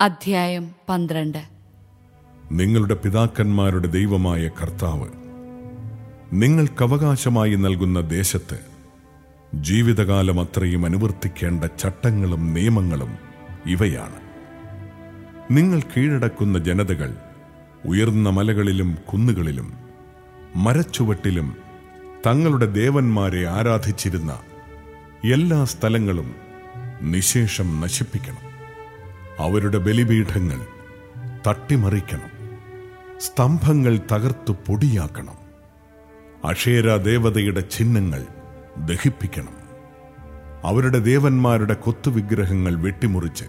അധ്യായം പന്ത്രണ്ട് നിങ്ങളുടെ പിതാക്കന്മാരുടെ ദൈവമായ കർത്താവ് നിങ്ങൾക്കവകാശമായി നൽകുന്ന ദേശത്ത് ജീവിതകാലം അത്രയും അനുവർത്തിക്കേണ്ട ചട്ടങ്ങളും നിയമങ്ങളും ഇവയാണ് നിങ്ങൾ കീഴടക്കുന്ന ജനതകൾ ഉയർന്ന മലകളിലും കുന്നുകളിലും മരച്ചുവട്ടിലും തങ്ങളുടെ ദേവന്മാരെ ആരാധിച്ചിരുന്ന എല്ലാ സ്ഥലങ്ങളും നിശേഷം നശിപ്പിക്കണം അവരുടെ ബലിപീഠങ്ങൾ തട്ടിമറിക്കണം സ്തംഭങ്ങൾ തകർത്തു പൊടിയാക്കണം അക്ഷേര ദേവതയുടെ ചിഹ്നങ്ങൾ ദഹിപ്പിക്കണം അവരുടെ ദേവന്മാരുടെ കൊത്തുവിഗ്രഹങ്ങൾ വെട്ടിമുറിച്ച്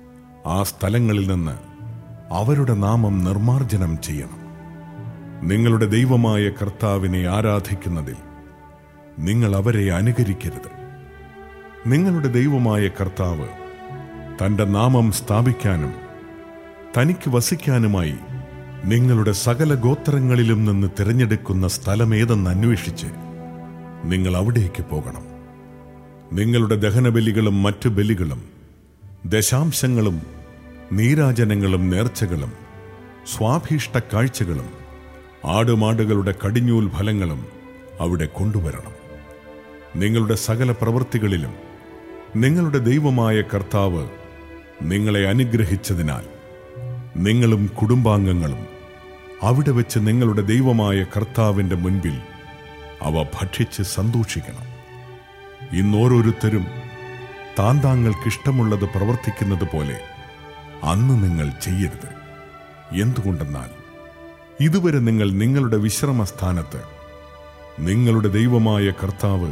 ആ സ്ഥലങ്ങളിൽ നിന്ന് അവരുടെ നാമം നിർമാർജനം ചെയ്യണം നിങ്ങളുടെ ദൈവമായ കർത്താവിനെ ആരാധിക്കുന്നതിൽ നിങ്ങൾ അവരെ അനുകരിക്കരുത് നിങ്ങളുടെ ദൈവമായ കർത്താവ് തന്റെ നാമം സ്ഥാപിക്കാനും തനിക്ക് വസിക്കാനുമായി നിങ്ങളുടെ സകല ഗോത്രങ്ങളിലും നിന്ന് തിരഞ്ഞെടുക്കുന്ന സ്ഥലമേതെന്ന് അന്വേഷിച്ച് നിങ്ങൾ അവിടേക്ക് പോകണം നിങ്ങളുടെ ദഹനബലികളും മറ്റു ബലികളും ദശാംശങ്ങളും നീരാജനങ്ങളും നേർച്ചകളും സ്വാഭീഷ്ട കാഴ്ചകളും ആടുമാടുകളുടെ കടിഞ്ഞൂൽ ഫലങ്ങളും അവിടെ കൊണ്ടുവരണം നിങ്ങളുടെ സകല പ്രവൃത്തികളിലും നിങ്ങളുടെ ദൈവമായ കർത്താവ് നിങ്ങളെ അനുഗ്രഹിച്ചതിനാൽ നിങ്ങളും കുടുംബാംഗങ്ങളും അവിടെ വെച്ച് നിങ്ങളുടെ ദൈവമായ കർത്താവിന്റെ മുൻപിൽ അവ ഭക്ഷിച്ച് സന്തോഷിക്കണം ഇന്നോരോരുത്തരും താൻ താങ്കൾക്കിഷ്ടമുള്ളത് പ്രവർത്തിക്കുന്നത് പോലെ അന്ന് നിങ്ങൾ ചെയ്യരുത് എന്തുകൊണ്ടെന്നാൽ ഇതുവരെ നിങ്ങൾ നിങ്ങളുടെ വിശ്രമസ്ഥാനത്ത് നിങ്ങളുടെ ദൈവമായ കർത്താവ്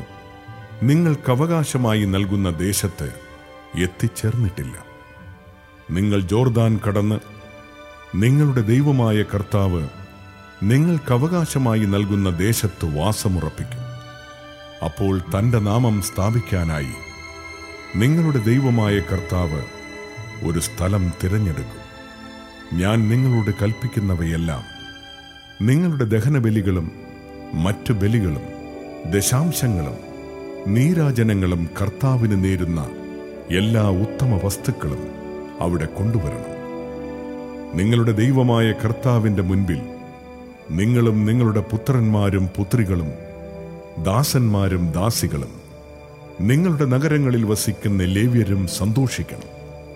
നിങ്ങൾക്കവകാശമായി നൽകുന്ന ദേശത്ത് എത്തിച്ചേർന്നിട്ടില്ല നിങ്ങൾ ജോർദാൻ കടന്ന് നിങ്ങളുടെ ദൈവമായ കർത്താവ് നിങ്ങൾക്കവകാശമായി നൽകുന്ന ദേശത്ത് വാസമുറപ്പിക്കും അപ്പോൾ തന്റെ നാമം സ്ഥാപിക്കാനായി നിങ്ങളുടെ ദൈവമായ കർത്താവ് ഒരു സ്ഥലം തിരഞ്ഞെടുക്കും ഞാൻ നിങ്ങളോട് കൽപ്പിക്കുന്നവയെല്ലാം നിങ്ങളുടെ ദഹനബലികളും മറ്റു ബലികളും ദശാംശങ്ങളും നീരാജനങ്ങളും കർത്താവിന് നേരുന്ന എല്ലാ ഉത്തമ വസ്തുക്കളും അവിടെ കൊണ്ടുവരണം നിങ്ങളുടെ ദൈവമായ കർത്താവിന്റെ മുൻപിൽ നിങ്ങളും നിങ്ങളുടെ പുത്രന്മാരും പുത്രികളും ദാസന്മാരും ദാസികളും നിങ്ങളുടെ നഗരങ്ങളിൽ വസിക്കുന്ന ലേവ്യരും സന്തോഷിക്കണം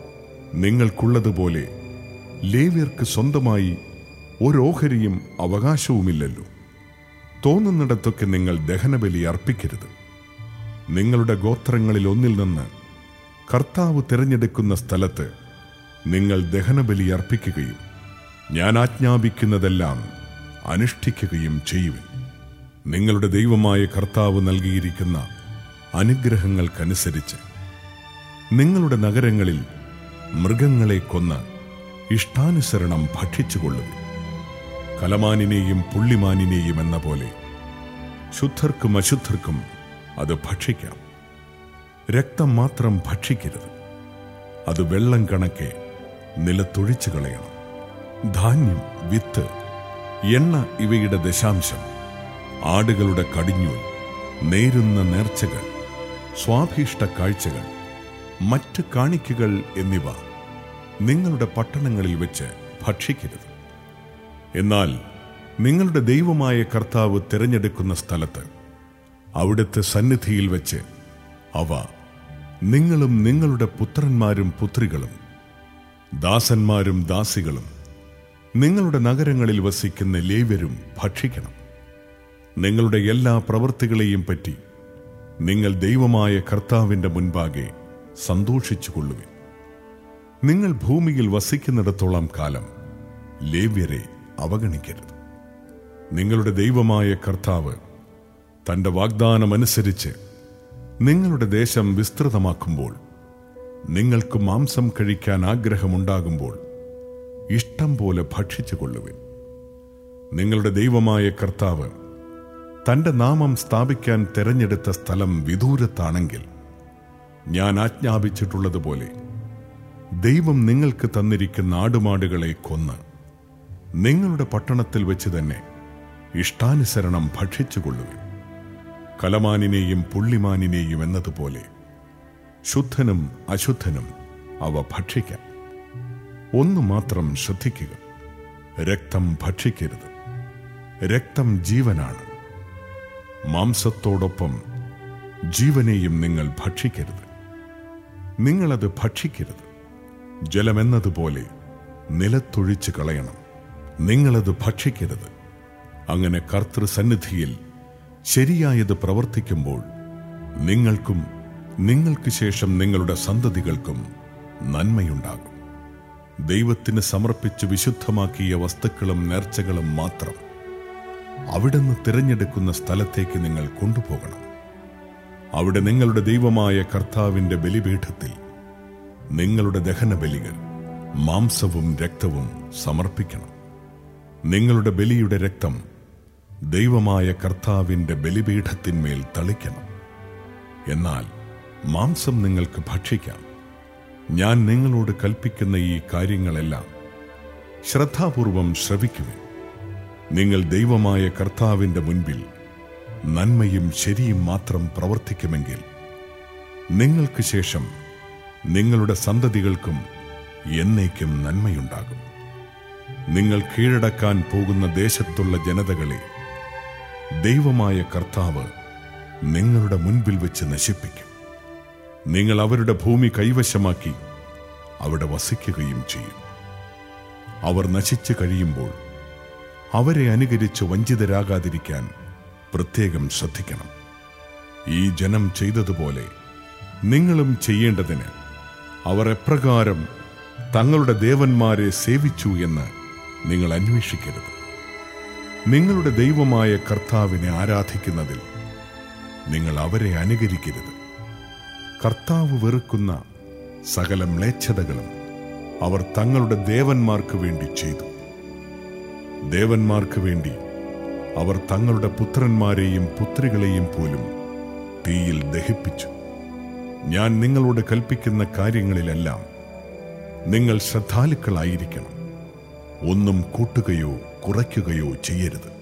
നിങ്ങൾക്കുള്ളതുപോലെ ലേവ്യർക്ക് സ്വന്തമായി ഒരോഹരിയും അവകാശവുമില്ലല്ലോ തോന്നുന്നിടത്തൊക്കെ നിങ്ങൾ ദഹനബലി അർപ്പിക്കരുത് നിങ്ങളുടെ ഗോത്രങ്ങളിൽ ഒന്നിൽ നിന്ന് കർത്താവ് തിരഞ്ഞെടുക്കുന്ന സ്ഥലത്ത് നിങ്ങൾ ദഹനബലി അർപ്പിക്കുകയും ഞാൻ ആജ്ഞാപിക്കുന്നതെല്ലാം അനുഷ്ഠിക്കുകയും ചെയ്യുവിൻ നിങ്ങളുടെ ദൈവമായ കർത്താവ് നൽകിയിരിക്കുന്ന അനുഗ്രഹങ്ങൾക്കനുസരിച്ച് നിങ്ങളുടെ നഗരങ്ങളിൽ മൃഗങ്ങളെ കൊന്ന് ഇഷ്ടാനുസരണം ഭക്ഷിച്ചുകൊള്ളുവിൻ കലമാനിനെയും പുള്ളിമാനിനെയും എന്ന പോലെ ശുദ്ധർക്കും അശുദ്ധർക്കും അത് ഭക്ഷിക്കാം രക്തം മാത്രം ഭക്ഷിക്കരുത് അത് വെള്ളം കണക്കെ നിലത്തൊഴിച്ചു കളയണം ധാന്യം വിത്ത് എണ്ണ ഇവയുടെ ദശാംശം ആടുകളുടെ കടിഞ്ഞൂൽ നേരുന്ന നേർച്ചകൾ സ്വാഭീഷ്ട കാഴ്ചകൾ മറ്റ് കാണിക്കകൾ എന്നിവ നിങ്ങളുടെ പട്ടണങ്ങളിൽ വെച്ച് ഭക്ഷിക്കരുത് എന്നാൽ നിങ്ങളുടെ ദൈവമായ കർത്താവ് തിരഞ്ഞെടുക്കുന്ന സ്ഥലത്ത് അവിടുത്തെ സന്നിധിയിൽ വെച്ച് അവ നിങ്ങളും നിങ്ങളുടെ പുത്രന്മാരും പുത്രികളും ദാസന്മാരും ദാസികളും നിങ്ങളുടെ നഗരങ്ങളിൽ വസിക്കുന്ന ലേവ്യരും ഭക്ഷിക്കണം നിങ്ങളുടെ എല്ലാ പ്രവൃത്തികളെയും പറ്റി നിങ്ങൾ ദൈവമായ കർത്താവിന്റെ മുൻപാകെ സന്തോഷിച്ചുകൊള്ളുവിൻ നിങ്ങൾ ഭൂമിയിൽ വസിക്കുന്നിടത്തോളം കാലം ലേവ്യരെ അവഗണിക്കരുത് നിങ്ങളുടെ ദൈവമായ കർത്താവ് തന്റെ വാഗ്ദാനമനുസരിച്ച് നിങ്ങളുടെ ദേശം വിസ്തൃതമാക്കുമ്പോൾ നിങ്ങൾക്ക് മാംസം കഴിക്കാൻ ആഗ്രഹമുണ്ടാകുമ്പോൾ ഇഷ്ടം പോലെ ഭക്ഷിച്ചുകൊള്ളുവിൻ നിങ്ങളുടെ ദൈവമായ കർത്താവ് തന്റെ നാമം സ്ഥാപിക്കാൻ തെരഞ്ഞെടുത്ത സ്ഥലം വിദൂരത്താണെങ്കിൽ ഞാൻ ആജ്ഞാപിച്ചിട്ടുള്ളതുപോലെ ദൈവം നിങ്ങൾക്ക് തന്നിരിക്കുന്ന ആടുമാടുകളെ കൊന്ന് നിങ്ങളുടെ പട്ടണത്തിൽ വെച്ച് തന്നെ ഇഷ്ടാനുസരണം ഭക്ഷിച്ചുകൊള്ളുവിൻ കലമാനിനെയും പുള്ളിമാനിനെയും എന്നതുപോലെ ശുദ്ധനും അശുദ്ധനും അവ ഭക്ഷിക്കാം ഒന്നു മാത്രം ശ്രദ്ധിക്കുക രക്തം ഭക്ഷിക്കരുത് രക്തം ജീവനാണ് മാംസത്തോടൊപ്പം ജീവനെയും നിങ്ങൾ ഭക്ഷിക്കരുത് നിങ്ങളത് ഭക്ഷിക്കരുത് ജലമെന്നതുപോലെ നിലത്തൊഴിച്ച് കളയണം നിങ്ങളത് ഭക്ഷിക്കരുത് അങ്ങനെ കർത്തൃസന്നിധിയിൽ ശരിയായത് പ്രവർത്തിക്കുമ്പോൾ നിങ്ങൾക്കും നിങ്ങൾക്ക് ശേഷം നിങ്ങളുടെ സന്തതികൾക്കും നന്മയുണ്ടാകും ദൈവത്തിന് സമർപ്പിച്ച് വിശുദ്ധമാക്കിയ വസ്തുക്കളും നേർച്ചകളും മാത്രം അവിടുന്ന് തിരഞ്ഞെടുക്കുന്ന സ്ഥലത്തേക്ക് നിങ്ങൾ കൊണ്ടുപോകണം അവിടെ നിങ്ങളുടെ ദൈവമായ കർത്താവിന്റെ ബലിപീഠത്തിൽ നിങ്ങളുടെ ദഹന ബലികൾ മാംസവും രക്തവും സമർപ്പിക്കണം നിങ്ങളുടെ ബലിയുടെ രക്തം ദൈവമായ കർത്താവിന്റെ ബലിപീഠത്തിന്മേൽ തളിക്കണം എന്നാൽ മാംസം നിങ്ങൾക്ക് ഭക്ഷിക്കാം ഞാൻ നിങ്ങളോട് കൽപ്പിക്കുന്ന ഈ കാര്യങ്ങളെല്ലാം ശ്രദ്ധാപൂർവം ശ്രവിക്കുവിൻ നിങ്ങൾ ദൈവമായ കർത്താവിന്റെ മുൻപിൽ നന്മയും ശരിയും മാത്രം പ്രവർത്തിക്കുമെങ്കിൽ നിങ്ങൾക്ക് ശേഷം നിങ്ങളുടെ സന്തതികൾക്കും എന്നേക്കും നന്മയുണ്ടാകും നിങ്ങൾ കീഴടക്കാൻ പോകുന്ന ദേശത്തുള്ള ജനതകളെ ദൈവമായ കർത്താവ് നിങ്ങളുടെ മുൻപിൽ വെച്ച് നശിപ്പിക്കും നിങ്ങൾ അവരുടെ ഭൂമി കൈവശമാക്കി അവിടെ വസിക്കുകയും ചെയ്യും അവർ നശിച്ചു കഴിയുമ്പോൾ അവരെ അനുകരിച്ച് വഞ്ചിതരാകാതിരിക്കാൻ പ്രത്യേകം ശ്രദ്ധിക്കണം ഈ ജനം ചെയ്തതുപോലെ നിങ്ങളും ചെയ്യേണ്ടതിന് അവർ എപ്രകാരം തങ്ങളുടെ ദേവന്മാരെ സേവിച്ചു എന്ന് നിങ്ങൾ അന്വേഷിക്കരുത് നിങ്ങളുടെ ദൈവമായ കർത്താവിനെ ആരാധിക്കുന്നതിൽ നിങ്ങൾ അവരെ അനുകരിക്കരുത് കർത്താവ് വെറുക്കുന്ന സകല മ്ലേച്ഛതകളും അവർ തങ്ങളുടെ ദേവന്മാർക്ക് വേണ്ടി ചെയ്തു ദേവന്മാർക്ക് വേണ്ടി അവർ തങ്ങളുടെ പുത്രന്മാരെയും പുത്രികളെയും പോലും തീയിൽ ദഹിപ്പിച്ചു ഞാൻ നിങ്ങളോട് കൽപ്പിക്കുന്ന കാര്യങ്ങളിലെല്ലാം നിങ്ങൾ ശ്രദ്ധാലുക്കളായിരിക്കണം ഒന്നും കൂട്ടുകയോ കുറയ്ക്കുകയോ ചെയ്യരുത്